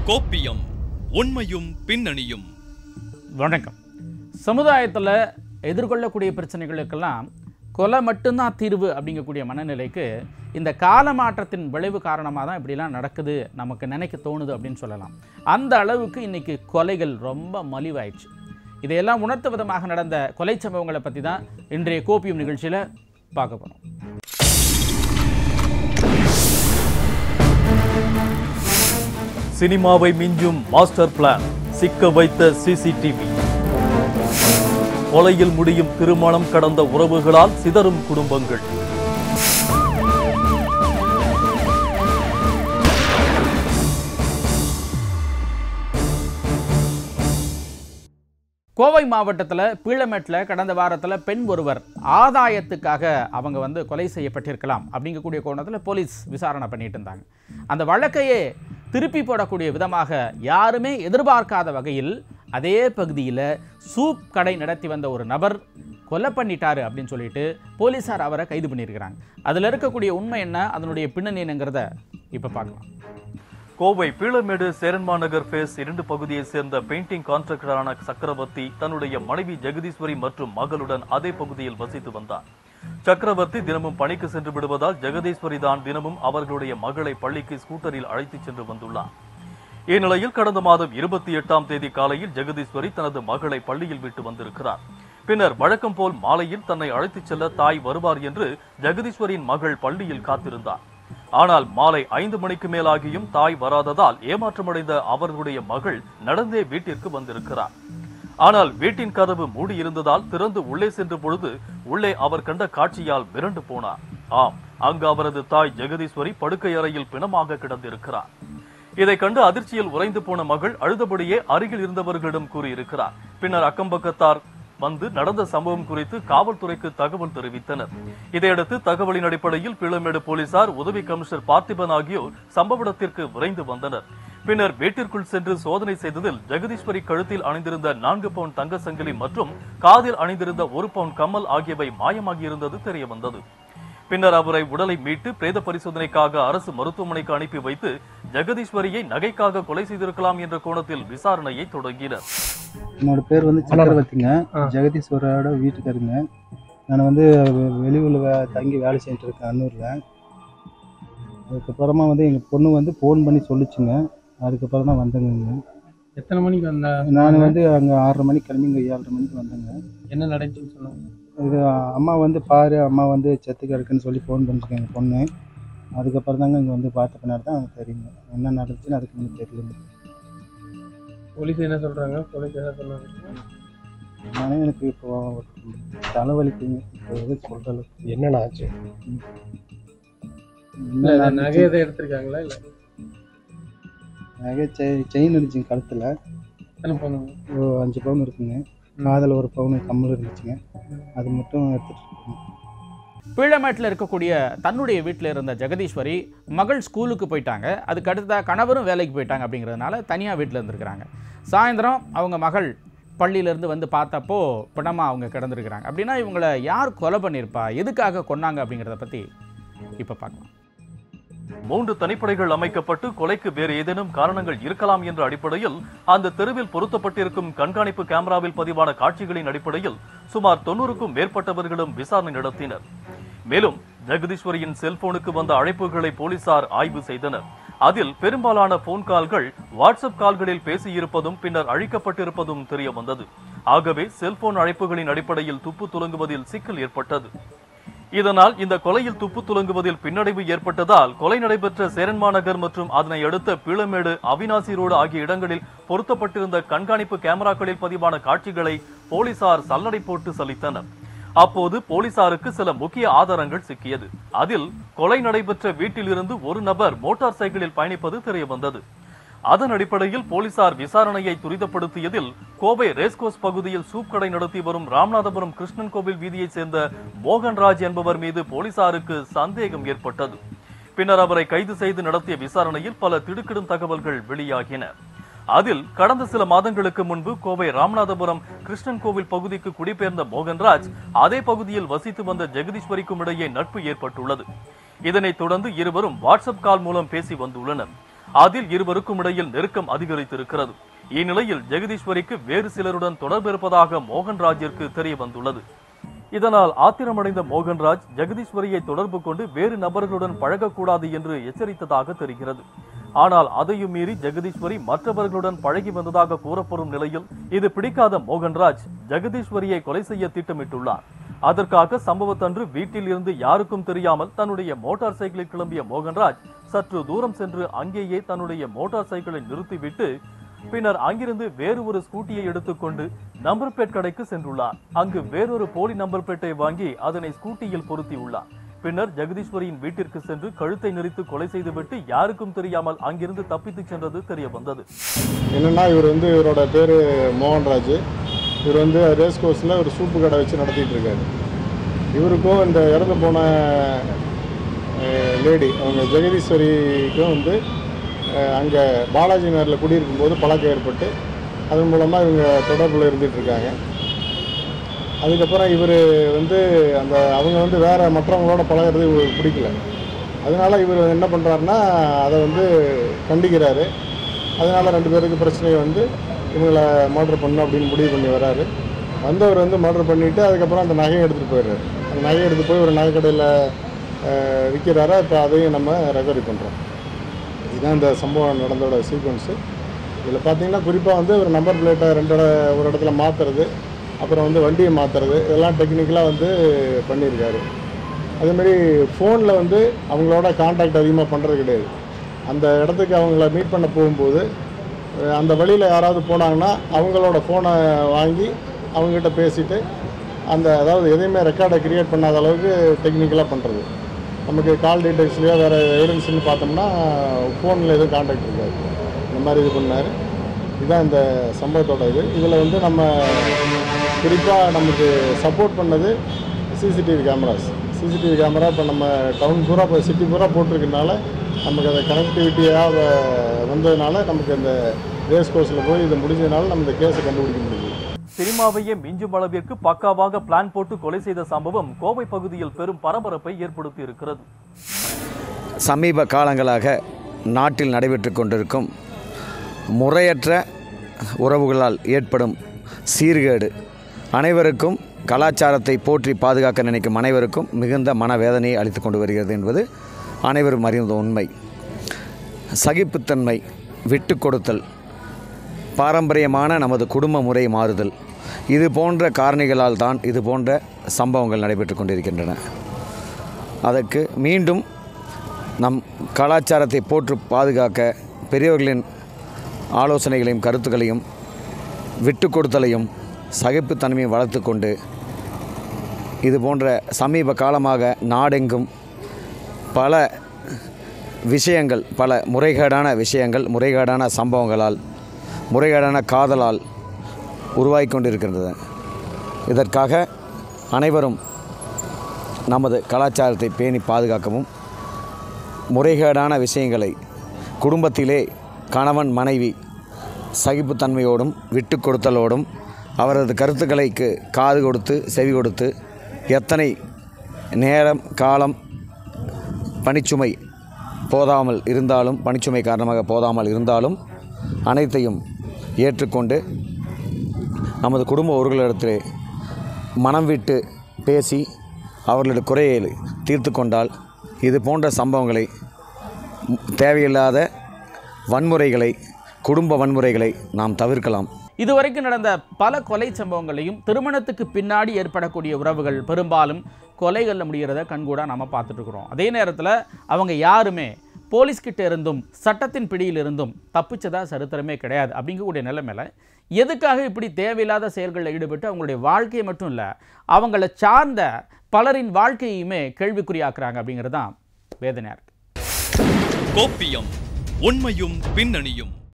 கோப்பியம் உண்மையும் பின்னணியும் வணக்கம் சமுதாயத்தில் எதிர்கொள்ளக்கூடிய பிரச்சனைகளுக்கெல்லாம் கொலை மட்டும்தான் தீர்வு அப்படிங்கக்கூடிய மனநிலைக்கு இந்த கால மாற்றத்தின் விளைவு காரணமாக தான் இப்படிலாம் நடக்குது நமக்கு நினைக்க தோணுது அப்படின்னு சொல்லலாம் அந்த அளவுக்கு இன்னைக்கு கொலைகள் ரொம்ப மலிவாயிடுச்சு இதையெல்லாம் உணர்த்த விதமாக நடந்த கொலை சம்பவங்களை பற்றி தான் இன்றைய கோப்பியம் நிகழ்ச்சியில் பார்க்க போகிறோம் சினிமாவை மிஞ்சும் மாஸ்டர் பிளான் சிக்க வைத்த சிசிடிவி கொலையில் முடியும் திருமணம் கடந்த உறவுகளால் சிதறும் குடும்பங்கள் கோவை மாவட்டத்தில் பீளமேட்டில் கடந்த வாரத்தில் பெண் ஒருவர் ஆதாயத்துக்காக அவங்க வந்து கொலை செய்யப்பட்டிருக்கலாம் அப்படிங்கக்கூடிய கோணத்தில் போலீஸ் விசாரணை பண்ணிட்டு இருந்தாங்க அந்த வழக்கையே திருப்பி போடக்கூடிய விதமாக யாருமே எதிர்பார்க்காத வகையில் அதே பகுதியில் சூப் கடை நடத்தி வந்த ஒரு நபர் கொலை பண்ணிட்டாரு அப்படின்னு சொல்லிட்டு போலீஸார் அவரை கைது பண்ணியிருக்கிறாங்க அதில் இருக்கக்கூடிய உண்மை என்ன அதனுடைய பின்னணி என்னங்கிறத இப்போ பார்க்கலாம் கோவை பீளமேடு சேரன்மா நகர் ஃபேஸ் இரண்டு பகுதியைச் சேர்ந்த பெயிண்டிங் கான்ட்ராக்டரான சக்கரவர்த்தி தன்னுடைய மனைவி ஜெகதீஸ்வரி மற்றும் மகளுடன் அதே பகுதியில் வசித்து வந்தார் சக்கரவர்த்தி தினமும் பணிக்கு சென்று விடுவதால் ஜெகதீஸ்வரி தான் தினமும் அவர்களுடைய மகளை பள்ளிக்கு ஸ்கூட்டரில் அழைத்துச் சென்று வந்துள்ளார் இந்நிலையில் கடந்த மாதம் இருபத்தி எட்டாம் தேதி காலையில் ஜெகதீஸ்வரி தனது மகளை பள்ளியில் விட்டு வந்திருக்கிறார் பின்னர் வழக்கம் போல் மாலையில் தன்னை அழைத்துச் செல்ல தாய் வருவார் என்று ஜெகதீஸ்வரியின் மகள் பள்ளியில் காத்திருந்தார் ஆனால் மாலை ஐந்து மணிக்கு மேலாகியும் தாய் வராததால் ஏமாற்றமடைந்த அவர்களுடைய மகள் நடந்தே வீட்டிற்கு வந்திருக்கிறார் ஆனால் வீட்டின் கதவு மூடியிருந்ததால் திறந்து உள்ளே சென்ற பொழுது உள்ளே அவர் கண்ட காட்சியால் மிரண்டு போனார் ஆம் அங்கு அவரது தாய் ஜெகதீஸ்வரி படுக்கை அறையில் பிணமாக கிடந்திருக்கிறார் இதை கண்டு அதிர்ச்சியில் உறைந்து போன மகள் அழுதபடியே அருகில் இருந்தவர்களிடம் கூறியிருக்கிறார் பின்னர் அக்கம்பக்கத்தார் வந்து நடந்த சம்பவம் குறித்து காவல்துறைக்கு தகவல் தெரிவித்தனர் இதையடுத்து தகவலின் அடிப்படையில் பிளமேடு போலீசார் உதவி கமிஷனர் பார்த்திபன் ஆகியோர் சம்பவ இடத்திற்கு விரைந்து வந்தனர் பின்னர் வீட்டிற்குள் சென்று சோதனை செய்ததில் ஜெகதீஸ்வரி கழுத்தில் அணிந்திருந்த நான்கு பவுன் தங்க சங்கிலி மற்றும் காதில் அணிந்திருந்த ஒரு பவுன் கம்மல் ஆகியவை மாயமாகியிருந்தது தெரிய வந்தது பின்னர் அவரை உடலை மீட்டு பிரேத பரிசோதனைக்காக அரசு மருத்துவமனைக்கு அனுப்பி வைத்து ஜெகதீஸ்வரியை நகைக்காக கொலை செய்திருக்கலாம் என்ற கோணத்தில் விசாரணையை தொடங்கினர் என்னோட பேர் வந்து சக்கரவர்த்திங்க ஜெகதீஸ்வரோட வீட்டுக்காருங்க நான் வந்து வெ- வெளியூர்ல வே- தங்கி வேலை செஞ்சுட்டு இருக்கேன் அன்னூரில் அதுக்கப்புறமா வந்து எங்கள் பொண்ணு வந்து ஃபோன் பண்ணி சொல்லிச்சுங்க அதுக்கப்புறம் தான் வந்தேங்க எத்தனை மணிக்கு வந்த நான் வந்து அங்கே ஆறரை மணிக்கு கிளம்பி இங்கே ஏழரை மணிக்கு வந்தேங்க என்ன நடந்துச்சுன்னு சொன்னாங்க இது அம்மா வந்து பாரு அம்மா வந்து செத்து கிடக்குன்னு சொல்லி ஃபோன் பண்ணிருக்கேன் எங்கள் பொண்ணு அதுக்கப்புறம் தாங்க இங்கே வந்து பார்த்த பின்னாடி தான் எனக்கு தெரியுங்க என்ன நடந்துச்சுன்னு அதுக்கு முன்னாடி தெரியலங்க போலீஸ் என்ன சொல்றாங்க போலீஸ் என்ன சொன்னாங்க நானே எனக்கு இப்போ தலைவலிக்குங்க இப்போ எதுவும் சொல்கிற அளவுக்கு என்னென்ன ஆச்சு என்ன இல்ல நடந்துச்சு? நகை எதை எடுத்திருக்காங்களா இல்ல நகை செயின் செயின் இருந்துச்சுங்க கழுத்தில் எத்தனை பண்ணுங்க ஒரு அஞ்சு பவுன் இருக்குங்க காதில் ஒரு பவுன் கம்மல் இருந்துச்சுங்க அது மட்டும் எடுத்துட்டு இருக்கேங்க. பீளமேட்டில் இருக்கக்கூடிய தன்னுடைய வீட்டில் இருந்த ஜெகதீஸ்வரி மகள் ஸ்கூலுக்கு போயிட்டாங்க அதுக்கு அடுத்த கணவரும் வேலைக்கு போயிட்டாங்க அப்படிங்கிறதுனால தனியாக வீட்டில் இருந்திருக்கிறாங்க சாயந்தரம் அவங்க மகள் பள்ளியிலேருந்து வந்து பார்த்தப்போ பிணமாக அவங்க கிடந்திருக்கிறாங்க அப்படின்னா இவங்களை யார் கொலை பண்ணியிருப்பா எதுக்காக கொன்னாங்க அப்படிங்கிறத பற்றி இப்போ பார்க்கலாம் மூன்று தனிப்படைகள் அமைக்கப்பட்டு கொலைக்கு வேறு ஏதேனும் காரணங்கள் இருக்கலாம் என்ற அடிப்படையில் அந்த தெருவில் பொருத்தப்பட்டிருக்கும் கண்காணிப்பு கேமராவில் பதிவான காட்சிகளின் அடிப்படையில் சுமார் தொண்ணூறுக்கும் மேற்பட்டவர்களும் விசாரணை நடத்தினர் மேலும் ஜெகதீஸ்வரியின் செல்போனுக்கு வந்த அழைப்புகளை போலீசார் ஆய்வு செய்தனர் அதில் பெரும்பாலான போன் கால்கள் வாட்ஸ்அப் கால்களில் பேசியிருப்பதும் பின்னர் அழிக்கப்பட்டிருப்பதும் தெரிய வந்தது ஆகவே செல்போன் அழைப்புகளின் அடிப்படையில் துப்பு துலங்குவதில் சிக்கல் ஏற்பட்டது இதனால் இந்த கொலையில் துப்பு துலங்குவதில் பின்னடைவு ஏற்பட்டதால் கொலை நடைபெற்ற சேரன்மா நகர் மற்றும் அதனை அடுத்த பீளமேடு அவினாசி ரோடு ஆகிய இடங்களில் பொருத்தப்பட்டிருந்த கண்காணிப்பு கேமராக்களில் பதிவான காட்சிகளை போலீசார் சல்லடை போட்டு சலித்தனர் அப்போது போலீசாருக்கு சில முக்கிய ஆதாரங்கள் சிக்கியது அதில் கொலை நடைபெற்ற வீட்டிலிருந்து ஒரு நபர் மோட்டார் சைக்கிளில் பயணிப்பது தெரிய வந்தது அதன் அடிப்படையில் போலீசார் விசாரணையை துரிதப்படுத்தியதில் கோவை ரேஸ்கோஸ் பகுதியில் சூப் கடை நடத்தி வரும் ராமநாதபுரம் கிருஷ்ணன் கோவில் வீதியைச் சேர்ந்த மோகன்ராஜ் என்பவர் மீது போலீசாருக்கு சந்தேகம் ஏற்பட்டது பின்னர் அவரை கைது செய்து நடத்திய விசாரணையில் பல திடுக்கிடும் தகவல்கள் வெளியாகின அதில் கடந்த சில மாதங்களுக்கு முன்பு கோவை ராமநாதபுரம் கிருஷ்ணன் கோவில் பகுதிக்கு குடிபெயர்ந்த மோகன்ராஜ் அதே பகுதியில் வசித்து வந்த ஜெகதீஸ்வரிக்கும் இடையே நட்பு ஏற்பட்டுள்ளது இதனைத் தொடர்ந்து இருவரும் வாட்ஸ்அப் கால் மூலம் பேசி வந்துள்ளனர் அதில் இருவருக்கும் இடையில் நெருக்கம் அதிகரித்திருக்கிறது இந்நிலையில் ஜெகதீஸ்வரிக்கு வேறு சிலருடன் தொடர்பு இருப்பதாக மோகன்ராஜிற்கு தெரிய வந்துள்ளது இதனால் ஆத்திரமடைந்த மோகன்ராஜ் ஜெகதீஸ்வரியை தொடர்பு கொண்டு வேறு நபர்களுடன் பழகக்கூடாது என்று எச்சரித்ததாக தெரிகிறது ஆனால் அதையும் மீறி ஜெகதீஸ்வரி மற்றவர்களுடன் பழகி வந்ததாக கூறப்படும் நிலையில் இது பிடிக்காத மோகன்ராஜ் ஜெகதீஸ்வரியை கொலை செய்ய திட்டமிட்டுள்ளார் அதற்காக சம்பவத்தன்று வீட்டில் இருந்து யாருக்கும் தெரியாமல் தன்னுடைய மோட்டார் சைக்கிளில் கிளம்பிய மோகன்ராஜ் சற்று தூரம் சென்று அங்கேயே தன்னுடைய மோட்டார் சைக்கிளை நிறுத்திவிட்டு பின்னர் அங்கிருந்து வேறு ஒரு ஸ்கூட்டியை எடுத்துக்கொண்டு நம்பர் பிளேட் கடைக்கு சென்றுள்ளார் அங்கு வேறொரு போலி நம்பர் பிளேட்டை வாங்கி அதனை ஸ்கூட்டியில் பொருத்தியுள்ளார் பின்னர் ஜெகதீஸ்வரியின் வீட்டிற்கு சென்று கழுத்தை நெரித்து கொலை செய்துவிட்டு யாருக்கும் தெரியாமல் அங்கிருந்து தப்பித்துச் சென்றது தெரிய வந்தது என்னென்னா இவர் வந்து இவரோட பேர் மோகன்ராஜ் இவர் வந்து ரேஸ் கோர்ஸில் ஒரு சூப்பு கடை வச்சு நடத்திட்டு இருக்காரு இவருக்கும் இந்த இறந்து போன லேடி அவங்க ஜெகதீஸ்வரிக்கும் வந்து அங்கே பாலாஜி நகரில் குடியிருக்கும் போது பழக்கம் ஏற்பட்டு அதன் மூலமாக இவங்க தொடர்பில் இருந்துட்டு இருக்காங்க அதுக்கப்புறம் இவர் வந்து அந்த அவங்க வந்து வேறு மற்றவங்களோட பழகிறது இவருக்கு பிடிக்கல அதனால இவர் என்ன பண்ணுறாருன்னா அதை வந்து கண்டிக்கிறாரு அதனால ரெண்டு பேருக்கு பிரச்சனை வந்து இவங்களை மர்டர் பண்ணணும் அப்படின்னு முடிவு பண்ணி வராரு வந்தவர் வந்து மர்டர் பண்ணிவிட்டு அதுக்கப்புறம் அந்த நகையை எடுத்துகிட்டு போயிடுறாரு அந்த நகையை எடுத்து போய் ஒரு நகைக்கடையில் விற்கிறாரா இப்போ அதையும் நம்ம ரெக்கவரி பண்ணுறோம் இதுதான் இந்த சம்பவம் நடந்தோட சீக்வன்ஸு இதில் பார்த்தீங்கன்னா குறிப்பாக வந்து ஒரு நம்பர் பிளேட்டை ரெண்டு இட ஒரு இடத்துல மாற்றுறது அப்புறம் வந்து வண்டியை மாற்றுறது இதெல்லாம் டெக்னிக்கலாக வந்து பண்ணியிருக்காரு அதேமாரி ஃபோனில் வந்து அவங்களோட காண்டாக்ட் அதிகமாக பண்ணுறது கிடையாது அந்த இடத்துக்கு அவங்கள மீட் பண்ண போகும்போது அஹ், அந்த வழியில் யாராவது போனாங்கன்னா அவங்களோட ஃபோனை வாங்கி அவங்ககிட்ட பேசிட்டு அந்த அதாவது எதையுமே ரெக்கார்டை கிரியேட் பண்ணாத அளவுக்கு டெக்னிக்கலாக பண்ணுறது நமக்கு கால் டீட்டெயில்ஸ்லையோ வேறு எவிடன்ஸ்னு பார்த்தோம்னா ஃபோனில் எதுவும் காண்டாக்ட் இருக்காது இந்த மாதிரி இது பண்ணார் இதுதான் இந்த சம்பவத்தோட இது இதில் வந்து நம்ம குறிப்பாக நமக்கு சப்போர்ட் பண்ணது சிசிடிவி கேமராஸ் சிசிடிவி கேமரா இப்போ நம்ம டவுன் பூரா இப்போ சிட்டி பூரா போட்டிருக்கனால நமக்கு அந்த கனெக்டிவிட்டியாக வந்ததுனால நமக்கு இந்த ரேஸ் கோர்ஸில் போய் இது முடிஞ்சதுனால நம்ம இந்த கேஸை கண்டுபிடிக்க முடியுது சினிமாவையே மிஞ்சும் அளவிற்கு பக்காவாக பிளான் போட்டு கொலை செய்த சம்பவம் கோவை பகுதியில் பெரும் பரபரப்பை ஏற்படுத்தி இருக்கிறது சமீப காலங்களாக நாட்டில் நடைபெற்று கொண்டிருக்கும் முறையற்ற உறவுகளால் ஏற்படும் சீர்கேடு அனைவருக்கும் கலாச்சாரத்தை போற்றி பாதுகாக்க நினைக்கும் அனைவருக்கும் மிகுந்த மனவேதனையை அளித்து கொண்டு வருகிறது என்பது அனைவரும் அறிந்த உண்மை சகிப்புத்தன்மை விட்டு கொடுத்தல் பாரம்பரியமான நமது குடும்ப முறை மாறுதல் இது போன்ற காரணிகளால் தான் இது போன்ற சம்பவங்கள் நடைபெற்று கொண்டிருக்கின்றன அதற்கு மீண்டும் நம் கலாச்சாரத்தை போற்று பாதுகாக்க பெரியவர்களின் ஆலோசனைகளையும் கருத்துக்களையும் விட்டு கொடுத்தலையும் சகிப்புத்தன்மையும் வளர்த்து கொண்டு இது போன்ற சமீப காலமாக நாடெங்கும் பல விஷயங்கள் பல முறைகேடான விஷயங்கள் முறைகேடான சம்பவங்களால் முறைகேடான காதலால் உருவாகி கொண்டிருக்கின்றது இதற்காக அனைவரும் நமது கலாச்சாரத்தை பேணி பாதுகாக்கவும் முறைகேடான விஷயங்களை குடும்பத்திலே கணவன் மனைவி சகிப்புத்தன்மையோடும் விட்டு கொடுத்தலோடும் அவரது கருத்துக்களுக்கு காது கொடுத்து செவி கொடுத்து எத்தனை நேரம் காலம் பணிச்சுமை போதாமல் இருந்தாலும் பணிச்சுமை காரணமாக போதாமல் இருந்தாலும் அனைத்தையும் ஏற்றுக்கொண்டு நமது குடும்ப உறவுகளிடத்திலே மனம் விட்டு பேசி அவர்களுடைய குறையை தீர்த்து கொண்டால் இது போன்ற சம்பவங்களை ம், தேவையில்லாத வன்முறைகளை குடும்ப வன்முறைகளை நாம் தவிர்க்கலாம் இதுவரைக்கும் நடந்த பல கொலை சம்பவங்களையும் திருமணத்துக்கு பின்னாடி ஏற்படக்கூடிய உறவுகள் பெரும்பாலும் கொலைகளில் முடிகிறத கண்கூடா நம்ம பார்த்துட்டு இருக்கிறோம் அதே நேரத்தில் அவங்க யாருமே போலீஸ்கிட்ட இருந்தும் சட்டத்தின் பிடியில் இருந்தும் தப்பிச்சதா சரித்திரமே கிடையாது அப்படிங்கக்கூடிய நிலைமையில எதுக்காக இப்படி தேவையில்லாத செயல்களில் ஈடுபட்டு அவங்களுடைய வாழ்க்கையை மட்டும் இல்லை அவங்கள சார்ந்த பலரின் வாழ்க்கையுமே கேள்விக்குறியாக்குறாங்க அப்படிங்கிறது தான் வேதனையாக இருக்குது கோப்பியம் உண்மையும் பின்னணியும்